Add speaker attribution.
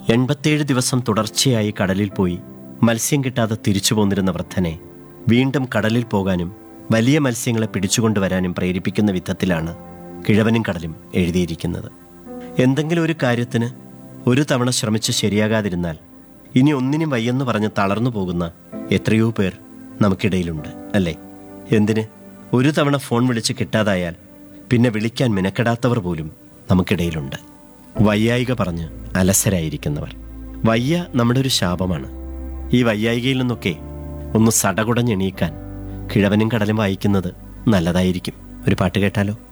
Speaker 1: എൺപത്തേഴ് ദിവസം തുടർച്ചയായി കടലിൽ പോയി മത്സ്യം കിട്ടാതെ തിരിച്ചു പോന്നിരുന്ന വൃദ്ധനെ വീണ്ടും കടലിൽ പോകാനും വലിയ മത്സ്യങ്ങളെ പിടിച്ചുകൊണ്ടുവരാനും പ്രേരിപ്പിക്കുന്ന വിധത്തിലാണ് കിഴവനും കടലും എഴുതിയിരിക്കുന്നത് എന്തെങ്കിലും ഒരു കാര്യത്തിന് ഒരു തവണ ശ്രമിച്ച് ശരിയാകാതിരുന്നാൽ ഇനി ഒന്നിനും വയ്യെന്ന് പറഞ്ഞ് തളർന്നു പോകുന്ന എത്രയോ പേർ നമുക്കിടയിലുണ്ട് അല്ലേ എന്തിന് ഒരു തവണ ഫോൺ വിളിച്ച് കിട്ടാതായാൽ പിന്നെ വിളിക്കാൻ മിനക്കെടാത്തവർ പോലും നമുക്കിടയിലുണ്ട് വയ്യായിക പറഞ്ഞ് അലസരായിരിക്കുന്നവർ വയ്യ നമ്മുടെ ഒരു ശാപമാണ് ഈ വയ്യായികയിൽ നിന്നൊക്കെ ഒന്ന് സടകുടഞ്ഞെണീക്കാൻ കിഴവനും കടലും വായിക്കുന്നത് നല്ലതായിരിക്കും ഒരു പാട്ട് കേട്ടാലോ